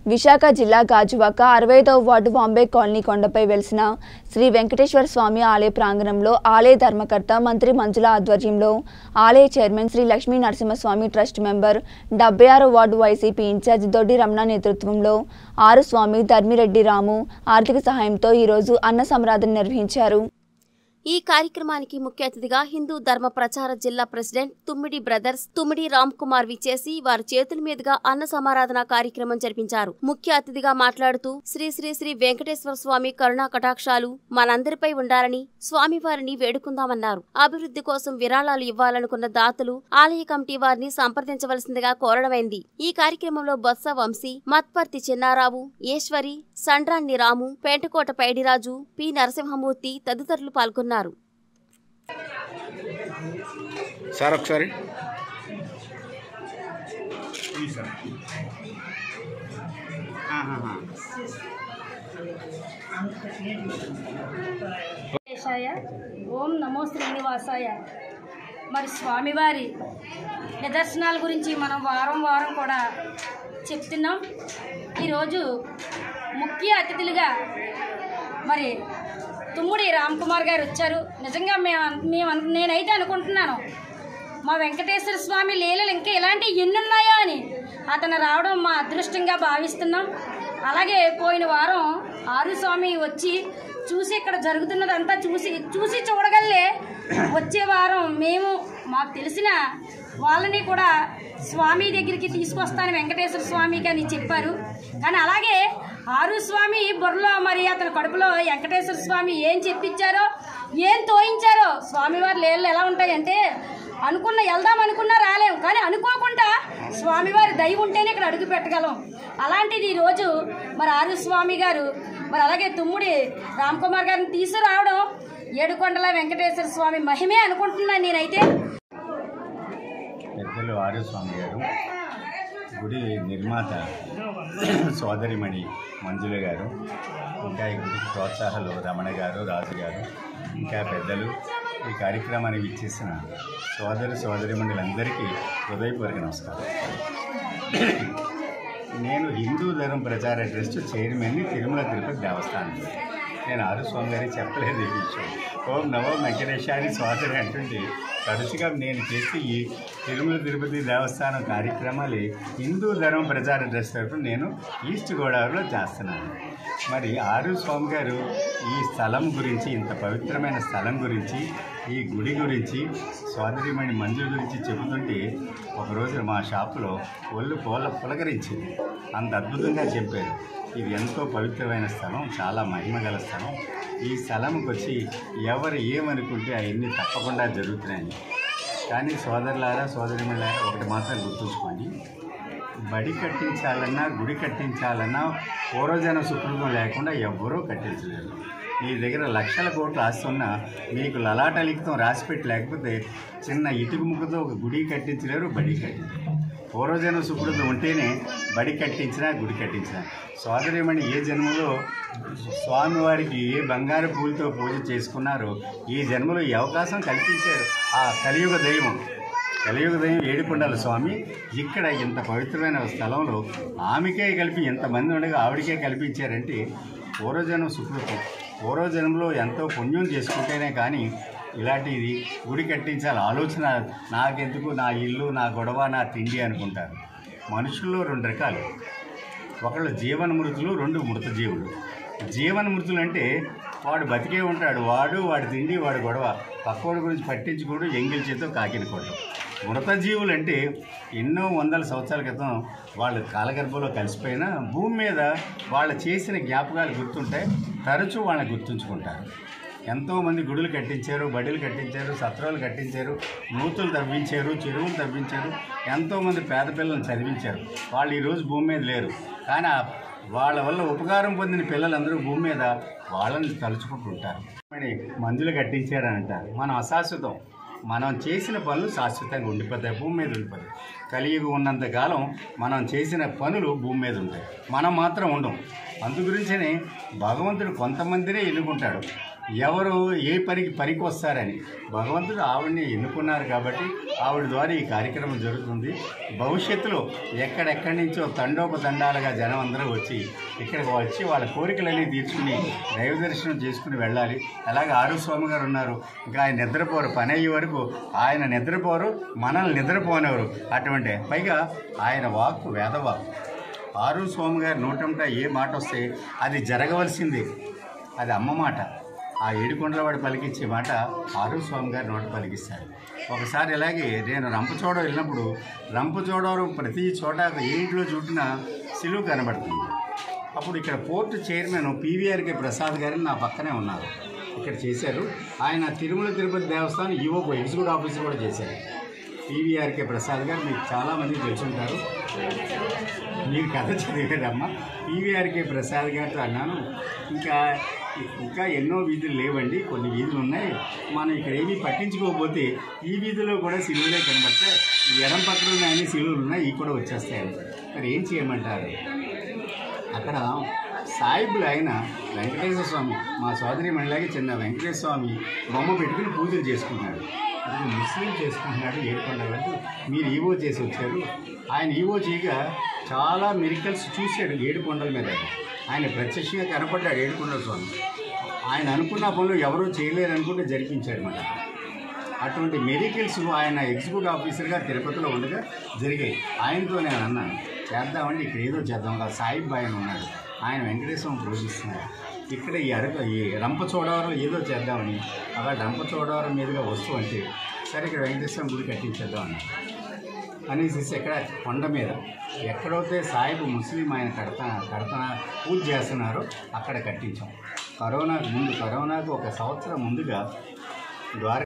విశాఖ జిల్లా గాజువాక అరవైదవ ward Bombay colony కొండపై వెలిసిన శ్రీ వెంకటేశ్వర స్వామి ఆలయ ప్రాంగణంలో ఆలయ ధర్మకర్త మంత్రి మంజుల ఆధ్వర్యంలో ఆలయ chairman Sri Lakshmi Narasimhaswamy trust member డెబ్బై ఆరో వార్డు వైసీపీ ఇన్ఛార్జ్ దొడ్డి రమణ నేతృత్వంలో ఆరు స్వామి ధర్మిరెడ్డి రాము ఆర్థిక సహాయంతో ఈరోజు అన్న సమరాధన నిర్వహించారు ఈ కార్యక్రమానికి ముఖ్య అతిథిగా హిందూ ధర్మ ప్రచార జిల్లా ప్రెసిడెంట్ తుమ్మిడి బ్రదర్స్ తుమ్మిడి రామ్ కుమార్ విచ్చేసి వారి చేతుల మీదుగా అన్న సమారాధన కార్యక్రమం జరిపించారు ముఖ్య అతిథిగా మాట్లాడుతూ శ్రీ శ్రీ శ్రీ వెంకటేశ్వర స్వామి కరుణా కటాక్షాలు మనందరిపై ఉండాలని స్వామివారిని వేడుకుందామన్నారు అభివృద్ధి కోసం విరాళాలు ఇవ్వాలనుకున్న దాతలు ఆలయ కమిటీ వారిని సంప్రదించవలసిందిగా కోరడమైంది ఈ కార్యక్రమంలో బొత్స వంశీ మత్పర్తి చిన్నారావు ఈశ్వరి సండ్రాన్ని రాము పేటకోట పైడిరాజు పి నరసింహమూర్తి తదితరులు పాల్గొన్నారు సార్ ఒకసారి శేషాయ ఓం నమో శ్రీనివాసాయ మరి స్వామివారి నిదర్శనాల గురించి మనం వారం వారం కూడా చెప్తున్నాం ఈరోజు ముఖ్య అతిథులుగా మరి తుమ్ముడి రామ్ కుమార్ గారు వచ్చారు నిజంగా మేము మేము అను- నేనైతే అనుకుంటున్నాను మా వెంకటేశ్వర స్వామి లీలలు ఇంకా ఇలాంటి ఎన్నున్నాయో అని అతను రావడం మా అదృష్టంగా భావిస్తున్నాం అలాగే పోయిన వారం ఆరు స్వామి వచ్చి చూసి ఇక్కడ జరుగుతున్నదంతా చూసి చూసి చూడగలే వచ్చే వారం మేము మాకు తెలిసిన వాళ్ళని కూడా స్వామి దగ్గరికి తీసుకొస్తాను వెంకటేశ్వర స్వామికి అని చెప్పారు కానీ అలాగే ఆరు స్వామి బుర్రలో మరి అతని కడుపులో వెంకటేశ్వర స్వామి ఏం చెప్పించారో ఏం తోయించారో స్వామివారి లేళ్ళు ఎలా ఉంటాయంటే అనుకున్న వెళ్దాం అనుకున్నా రాలేం కానీ అనుకోకుండా స్వామివారి దయ ఉంటేనే ఇక్కడ అడుగు పెట్టగలం అలాంటిది ఈరోజు మరి ఆరు స్వామి గారు మరి అలాగే తుమ్ముడి రామ్ కుమార్ గారిని తీసుకురావడం ఏడుకొండల వెంకటేశ్వర స్వామి మహిమే అనుకుంటున్నాను నేనైతే పెద్దలు ఆర్యస్వామి గారు గుడి నిర్మాత సోదరిమణి మంజుల గారు ఇంకా ఈ గుడికి ప్రోత్సాహాలు రమణ గారు రాజు గారు ఇంకా పెద్దలు ఈ కార్యక్రమానికి ఇచ్చేసిన సోదరు సోదరిమణులందరికీ హృదయపూర్వక నమస్కారం నేను హిందూ ధర్మ ప్రచార ట్రస్ట్ చైర్మన్ని తిరుమల తిరుపతి దేవస్థానం నేను ఆరు స్వామి గారికి చెప్పలేదు ఈ విషయం ఓం నవో వెంకటేశారి సోదరి అంటుంటే తరచుగా నేను చేసే ఈ తిరుమల తిరుపతి దేవస్థానం కార్యక్రమాలు హిందూ ధర్మ ప్రచార ట్రస్ట్ తరఫున నేను ఈస్ట్ గోదావరిలో చేస్తున్నాను మరి ఆరు స్వామి గారు ఈ స్థలం గురించి ఇంత పవిత్రమైన స్థలం గురించి ఈ గుడి గురించి సోదరిమణి మంజుల గురించి చెబుతుంటే ఒకరోజు మా షాపులో ఒళ్ళు పూల పులకరించింది అంత అద్భుతంగా చెప్పారు ఇది ఎంతో పవిత్రమైన స్థలం చాలా మహిమగల స్థలం ఈ స్థలంకి వచ్చి ఎవరు ఏమనుకుంటే అవన్నీ తప్పకుండా జరుగుతున్నాయి కానీ సోదరులారా సోదరిమణులారా ఒకటి మాత్రం గుర్తుంచుకోండి బడి కట్టించాలన్నా గుడి కట్టించాలన్నా పూర్వజన సుకృతం లేకుండా ఎవ్వరూ కట్టించలేరు మీ దగ్గర లక్షల కోట్లు ఆస్తున్నా మీకు లలాట లిఖితం రాసిపెట్టి లేకపోతే చిన్న ఇటుక ముక్కతో ఒక గుడి కట్టించలేరు బడి కట్టించలేరు పూర్వజన సుకృతం ఉంటేనే బడి కట్టించినా గుడి కట్టించినా సోదరిమణి ఏ జన్మలో స్వామివారికి ఏ బంగారు పూలతో పూజ చేసుకున్నారో ఈ జన్మలో ఈ అవకాశం కల్పించారు ఆ కలియుగ దైవం కలియుగ దైవం ఏడుకొండల స్వామి ఇక్కడ ఇంత పవిత్రమైన స్థలంలో ఆమెకే కలిపి ఎంతమంది ఉండగా ఆవిడకే కల్పించారంటే పూర్వజన్మ సుకృతం పూర్వజన్మలో ఎంతో పుణ్యం చేసుకుంటేనే కానీ ఇలాంటిది గుడి కట్టించాలి ఆలోచన నాకెందుకు నా ఇల్లు నా గొడవ నా తిండి అనుకుంటారు మనుషుల్లో రెండు రకాలు ఒకళ్ళు జీవన మృతులు రెండు మృత జీవులు జీవన మృతులు అంటే వాడు బతికే ఉంటాడు వాడు వాడి తిండి వాడు గొడవ పక్కోడి గురించి పట్టించుకోడు ఎంగిల్ చేతో కాకిన కొట్టం మృత జీవులు అంటే ఎన్నో వందల సంవత్సరాల క్రితం వాళ్ళు కాలగర్భంలో కలిసిపోయినా భూమి మీద వాళ్ళు చేసిన జ్ఞాపకాలు గుర్తుంటే తరచూ వాళ్ళని గుర్తుంచుకుంటారు ఎంతోమంది గుడులు కట్టించారు బడులు కట్టించారు సత్రాలు కట్టించారు నూతులు తవ్వించారు చెరువులు తవ్వించారు ఎంతోమంది పేద పిల్లలను చదివించారు వాళ్ళు ఈరోజు భూమి మీద లేరు కానీ ఆ వాళ్ళ వల్ల ఉపకారం పొందిన పిల్లలందరూ భూమి మీద వాళ్ళని తలుచుకుంటుంటారు మరి మందులు కట్టించారని అంటారు మనం అశాశ్వతం మనం చేసిన పనులు శాశ్వతంగా ఉండిపోతాయి భూమి మీద ఉండిపోతాయి కలియుగం ఉన్నంత కాలం మనం చేసిన పనులు భూమి మీద ఉంటాయి మనం మాత్రం ఉండం అందు గురించనే భగవంతుడు కొంతమందినే ఎన్నుకుంటాడు ఎవరు ఏ పనికి పనికి వస్తారని భగవంతుడు ఆవిడని ఎన్నుకున్నారు కాబట్టి ఆవిడ ద్వారా ఈ కార్యక్రమం జరుగుతుంది భవిష్యత్తులో ఎక్కడెక్కడి నుంచో తండోపతండాలుగా జనం అందరూ వచ్చి ఇక్కడికి వచ్చి వాళ్ళ కోరికలన్నీ తీర్చుకుని దైవ దర్శనం చేసుకుని వెళ్ళాలి అలాగే ఆరు స్వామి గారు ఉన్నారు ఇంకా ఆయన నిద్రపోరు పని అయ్యే వరకు ఆయన నిద్రపోరు మనల్ని నిద్రపోనివ్వరు అటువంటి పైగా ఆయన వాక్కు వేదవాక్కు ఆరు స్వామి గారి నోటంట ఏ మాట వస్తే అది జరగవలసింది అది అమ్మ మాట ఆ ఏడుకొండల వాడు పలికించే మాట ఆరు స్వామి గారి నోట పలికిస్తాడు ఒకసారి ఇలాగే నేను రంపచోడ వెళ్ళినప్పుడు రంపచోడవరం ప్రతి చోట ఏ ఇంట్లో చుట్టిన సిలువు కనబడుతుంది అప్పుడు ఇక్కడ పోర్టు చైర్మన్ పీవీఆర్కే ప్రసాద్ గారిని నా పక్కనే ఉన్నారు ఇక్కడ చేశారు ఆయన తిరుమల తిరుపతి దేవస్థానం ఈవో ఎగ్జిక్యూటివ్ ఆఫీసర్ కూడా చేశారు పీవీఆర్కే ప్రసాద్ గారు మీకు చాలామంది తెలుసుంటారు మీరు కథ చదివారమ్మా పీవీఆర్కే ప్రసాద్ గారితో అన్నాను ఇంకా ఇంకా ఎన్నో వీధులు లేవండి కొన్ని వీధులు ఉన్నాయి మనం ఇక్కడ ఏమీ పట్టించుకోకపోతే ఈ వీధిలో కూడా సిలువలే కనబడితే ఈ ఎడం పక్కన ఉన్న అన్ని సిలువలు ఉన్నాయి ఇవి కూడా వచ్చేస్తాయని మరి ఏం చేయమంటారు అక్కడ సాయిబులు ఆయన వెంకటేశ్వర స్వామి మా సోదరి మహిళకి చిన్న వెంకటేశ్వర స్వామి బొమ్మ పెట్టుకుని పూజలు చేసుకుంటున్నాడు అది ముస్లిం చేసుకుంటున్నాడు ఏడుకొండ వరకు మీరు ఈవో చేసి వచ్చారు ఆయన ఈవో చేయగా చాలా మెరికల్స్ చూశాడు ఏడుకొండల మీద ఆయన ప్రత్యక్షంగా కనపడ్డాడు ఏడుకొండల స్వామి ఆయన అనుకున్న పనులు ఎవరూ చేయలేరు అనుకుంటే జరిపించాడు మాట అటువంటి మెడికల్స్ ఆయన ఎగ్జిక్యూటివ్ ఆఫీసర్గా తిరుపతిలో ఉండగా జరిగాయి ఆయనతో నేను అన్నాను చేద్దామండి ఇక్కడ ఏదో చేద్దాం కదా సాయిబ్ ఆయన ఉన్నాడు ఆయన వెంకటేశ్వరం పూజిస్తున్నాడు ఇక్కడ ఈ అరకు ఈ రంపచోడవరం ఏదో చేద్దామని అలా రంపచోడవరం మీదుగా వస్తూ అంటే సరే ఇక్కడ వెంకటేశ్వరం గుడి కట్టించేద్దాం అన్నాడు అనేసి ఇక్కడ కొండ మీద ఎక్కడైతే సాయిబు ముస్లిం ఆయన కడతా కడతా పూజ చేస్తున్నారో అక్కడ కట్టించాం కరోనాకు ముందు కరోనాకు ఒక సంవత్సరం ముందుగా ద్వార